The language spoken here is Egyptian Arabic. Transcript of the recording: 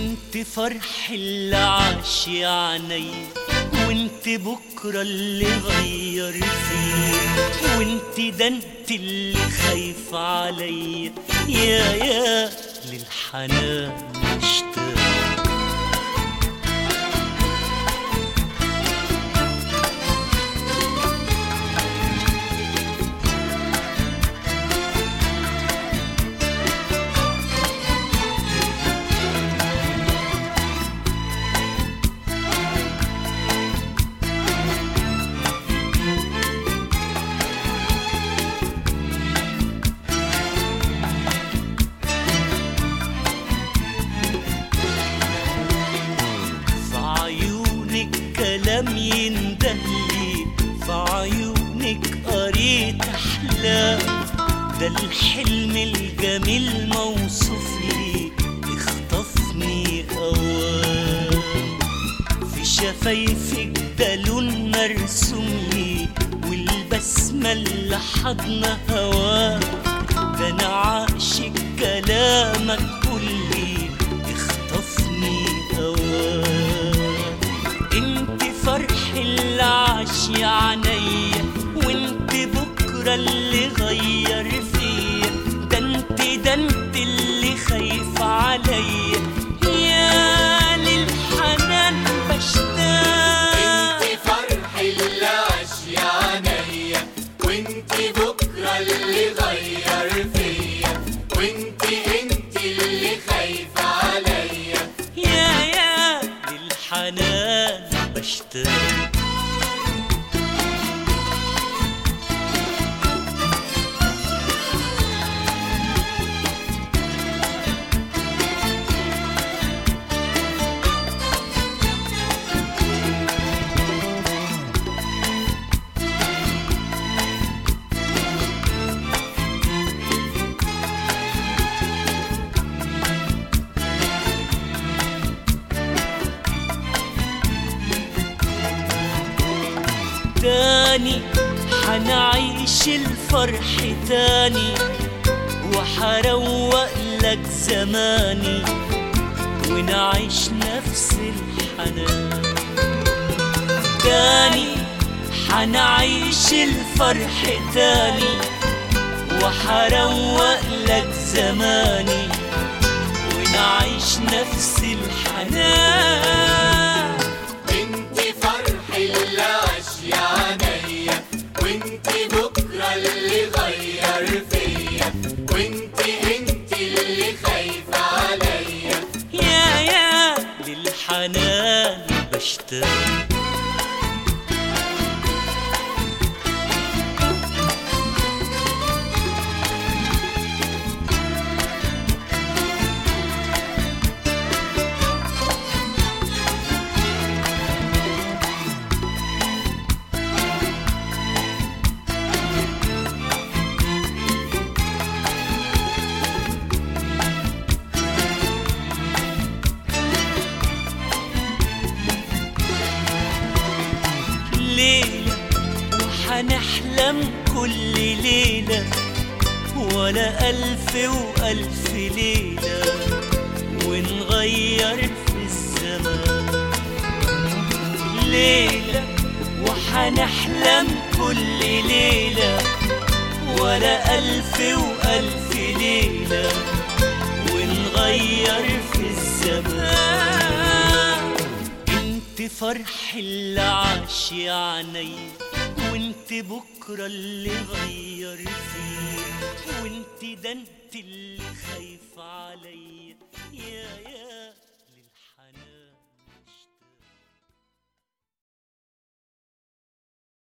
انت فرح اللي عاش يا عيني وانت بكرة اللي غير فيه وانت ده انت اللي خايف عليا يا يا للحنان مشتاق في عيونك كلام يندهلي في عيونك قريت احلام ده الحلم الجميل موصوف لي اخطفني اوام في شفايفك ده لون مرسوم لي والبسمة اللي حضن هواه ده انا عاشق كلامك كلي اخطفني اوام انت فرح اللي عاش يا عينيا وانت بكرة اللي غير فيا ده انت ده انت اللي خايف عليا يا للحنان بشتاق انت فرح اللي عاش يا عينيا وانت بكره اللي غير فيا وانت انت اللي خايفه عليا يا يا للحنان بشتاق تاني حنعيش الفرح تاني وحروق لك زماني ونعيش نفس الحنان تاني حنعيش الفرح تاني وحروق لك زماني ونعيش نفس الحنان انت فرح اللي عاش يا عينيا وانت بكره اللي غير فيا وانت انت اللي خايفه عليا يا يا للحنان بشتاق ليلة وحنحلم كل ليلة ولا ألف وألف ليلة ونغير في الزمان ليلة وحنحلم كل ليلة ولا ألف وألف ليلة ونغير في الزمان انت فرح اللي عاش يا عيني وانت بكرة اللي غير فيه وانت ده انت اللي خايف عليا يا يا